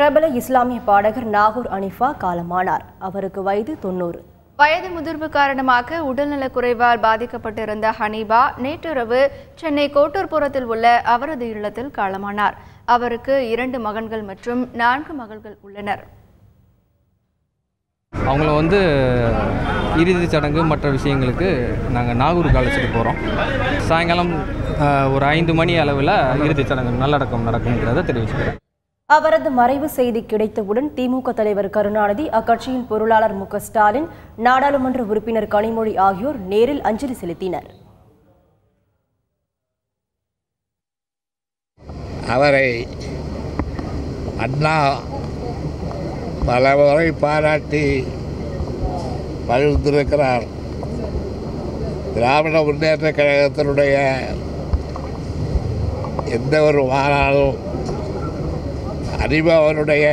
பிரபல இஸ்லாமிய பாடகர் நாகூர் அனிஃபா காலமானார் அவருக்கு வயது தொண்ணூறு வயது முதிர்வு காரணமாக உடல்நலக் குறைவால் பாதிக்கப்பட்டிருந்த ஹனீபா நேற்றிரவு சென்னை கோட்டூர்புரத்தில் உள்ள அவரது இல்லத்தில் காலமானார் அவருக்கு இரண்டு மகன்கள் மற்றும் நான்கு மகள்கள் உள்ளனர் அவங்கள வந்து இறுதிச் சடங்கு மற்ற விஷயங்களுக்கு நாங்கள் நாகூருக்கு அழைச்சிட்டு போகிறோம் சாயங்காலம் அஹ், ஒரு ஐந்து மணி அளவில் இறுதிச் சடங்கு நல்லடக்கம் நடக்குங்கிறத தெரிவிச்சுக்கிறேன் அவரது மறைவு செய்தி கிடைத்தவுடன் திமுக தலைவர் கருணாநிதி அக்கட்சியின் பொருளாளர் மு க ஸ்டாலின் நாடாளுமன்ற உறுப்பினர் கனிமொழி ஆகியோர் நேரில் அஞ்சலி செலுத்தினர் அவரை அண்ணா பல முறை பாராட்டி பகிர்ந்திருக்கிறார் திராவிட முன்னேற்ற கழகத்தினுடைய எந்த ஒரு மாநாளும் அறிபவனுடைய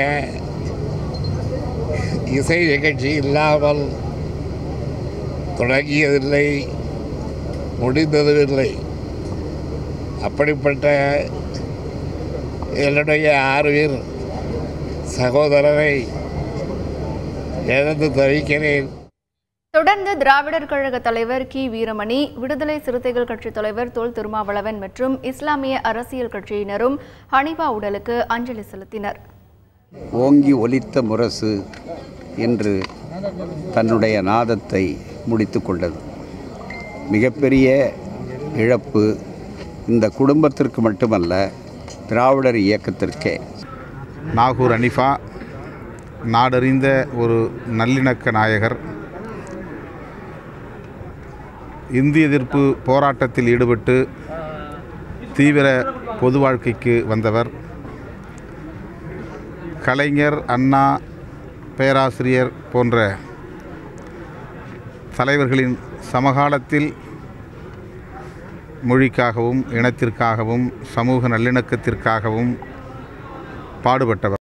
இசை நிகழ்ச்சி இல்லாமல் தொடங்கியதில்லை முடிந்ததும் இல்லை அப்படிப்பட்ட என்னுடைய ஆறுவீர் சகோதரரை இழந்து தவிக்கிறேன் தொடர்ந்து திராவிடர் கழக தலைவர் கி வீரமணி விடுதலை சிறுத்தைகள் கட்சித் தலைவர் தொல் திருமாவளவன் மற்றும் இஸ்லாமிய அரசியல் கட்சியினரும் ஹனீபா உடலுக்கு அஞ்சலி செலுத்தினர் ஓங்கி ஒலித்த முரசு என்று தன்னுடைய நாதத்தை முடித்து கொண்டது மிகப்பெரிய இழப்பு இந்த குடும்பத்திற்கு மட்டுமல்ல திராவிடர் இயக்கத்திற்கே நாகூர் அனிஃபா நாடறிந்த ஒரு நல்லிணக்க நாயகர் இந்திய எதிர்ப்பு போராட்டத்தில் ஈடுபட்டு தீவிர பொது வாழ்க்கைக்கு வந்தவர் கலைஞர் அண்ணா பேராசிரியர் போன்ற தலைவர்களின் சமகாலத்தில் மொழிக்காகவும் இனத்திற்காகவும் சமூக நல்லிணக்கத்திற்காகவும் பாடுபட்டவர்